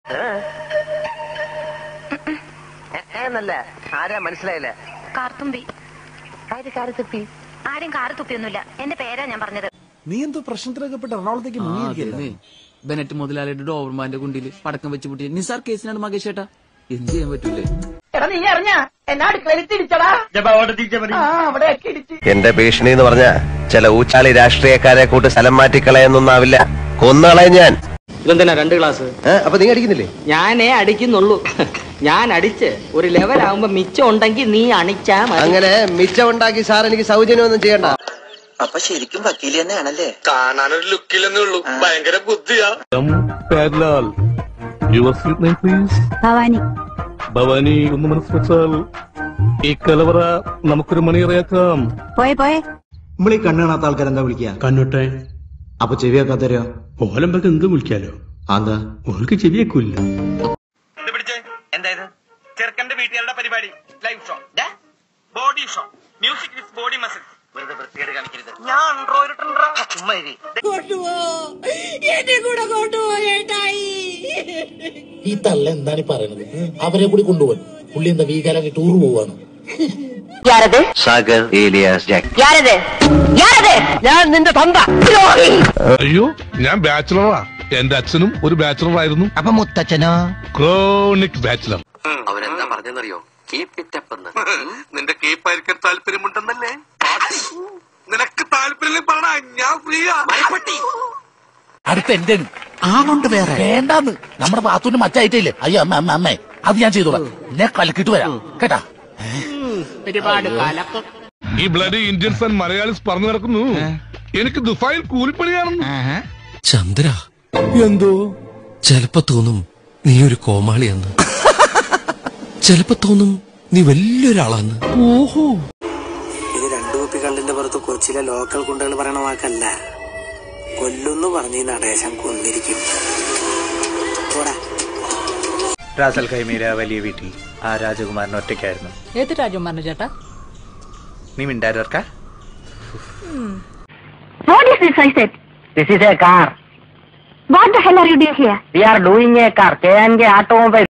എന്നല്ല ആരാ മനസ്സിലായില്ല കാർത്തുമ്പി ആരും കാറ് തുപ്പിയൊന്നുമില്ല എന്റെ പേരാ ഞാൻ പറഞ്ഞത് നീ എന്തോ പ്രശ്നത്തിലൊക്കെ എറണാകുളത്തേക്ക് മുങ്ങിയിരിക്കല്ലേ ബെനറ്റ് മുതലാളിയുടെ ഡോവർമാന്റെ കുണ്ടില് പടക്കം വെച്ച് പൊട്ടിയ നിസാർ കേസിനാണ് മകേഷ് ഏട്ടാ എന്ത് ചെയ്യാൻ പറ്റൂലേ എന്റെ ഭീഷണി എന്ന് പറഞ്ഞ ചില ഊച്ചാളി രാഷ്ട്രീയക്കാരെ കൂട്ട് സ്ഥലം മാറ്റിക്കളയെന്നൊന്നാവില്ല കൊന്നുകളയും ഞാൻ ഇതെന്തിനാ രണ്ട് ഗ്ലാസ് അപ്പൊ നീ അടിക്കുന്നില്ലേ ഞാനേ അടിക്കുന്നുള്ളൂ ഞാൻ അടിച്ച് ഒരു ലെവൽ ആവുമ്പോ മിച്ചം ഉണ്ടെങ്കിൽ നീ അണിച്ചാ മതി അങ്ങനെ മിച്ചമുണ്ടാക്കി സാർ എനിക്ക് സൗജന്യമൊന്നും ചെയ്യണ്ട അപ്പൊ ശരിക്കും വക്കീല് തന്നെയാണല്ലേ കാണാനൊരു ലുക്കിലെന്നേ ഉള്ളൂ ഭയങ്കര ബുദ്ധിയാ പേർലാൽ your sweet name please Bhavani Bhavani ഒന്ന് മനസ്സ് വെച്ചാൽ ഈ കലവറ നമുക്കൊരു മണിയറയാക്കാം പോയെ പോയെ നമ്മൾ ഈ കണ്ണ് കാണാത്ത ആൾക്കാർ എന്താ വിളിക്കുക കണ്ണോട്ടെ അപ്പൊ ചെവി വെക്കാത്തരോ ഓലമ്പൊക്കെ എന്തും വിളിക്കാലോ എന്താ ഓൾക്ക് ചെവിയേക്കൂല്ല ഇത് പിടിച്ചേ എന്തായത് ചെറുക്കന്റെ വീട്ടുകാരുടെ പരിപാടി live show body show music with body muscle വെറുതെ വൃത്തികേട് കാണിക്കരുത് ഞാൻ ആൻഡ്രോയിഡ് ഇട്ടുണ്ടാ ചുമ്മാ ഇരി. ഈ തള്ള എന്താണ് ഈ പറയുന്നത് അവരെ കൂടി കൊണ്ടുപോകാൻ പുള്ളി എന്താ വീകാലാക്കി ടൂർ പോവാണ് യാരത് സാഗർ ഏലിയാസ് ജാക്ക് യാരത് യാരത് ഞാൻ നിന്റെ തന്ത അയ്യോ ഞാൻ ബാച്ചിലറാ എന്റെ അച്ഛനും ഒരു ബാച്ചിലർ ആയിരുന്നു അപ്പൊ മുത്തച്ഛനോ ക്രോണിക് ബാച്ചിലർ അവരെന്താ പറഞ്ഞെന്നറിയോ കീപ് ഇറ്റ് അപ്പ് എന്ന് നിന്റെ കേപ്പായിരിക്കാൻ താല്പര്യമുണ്ടെന്നല്ലേ നിനക്ക് താല്പര്യം പറഞ്ഞ ഞാൻ ഫ്രീയാ അടുത്ത എന്റെ ആ കൊണ്ട് വേറെ വേണ്ടാന്ന് നമ്മുടെ ബാത്തൂന്റെ മറ്റായിട്ടില്ലേ അയ്യോ അമ്മ അമ്മ അമ്മേ അത് ഞാൻ ചെയ്തോളാം ഞാൻ കലക്കിട്ട് വരാം കേട്ടാ ഒരുപാട് കാലപ്പം ഈ ബ്ലഡ് ഇന്ത്യൻസ് ആൻഡ് മലയാളീസ് പറഞ്ഞു നടക്കുന്നു എനിക്ക് ദുബായിൽ കൂലിപ്പണിയാണെന്ന് ചന്ദ്ര എന്തോ ചെലപ്പോ തോന്നും നീ ഒരു കോമാളിയെന്ന് ചെലപ്പോ തോന്നും നീ വലിയൊരാളാന്ന് ഓഹോ ഇത് രണ്ടു കുപ്പി കള്ളിന്റെ പുറത്ത് കൊച്ചിയിലെ ലോക്കൽ കുണ്ടകൾ പറയണ വാക്കല്ല കൊല്ലുന്നു പറഞ്ഞ് ഈ നടേശം കൊന്നിരിക്കും പോടാ റാസൽ ഖൈമീര വലിയ വീട്ടിൽ ആ രാജകുമാരൻ ഒറ്റയ്ക്കായിരുന്നു ഏത് രാജകുമാരൻ ചേട്ടാ നീ മിണ്ടായിരുക്ക What is this I said? This is a car What the hell are you doing here? We are doing a car K and K automobile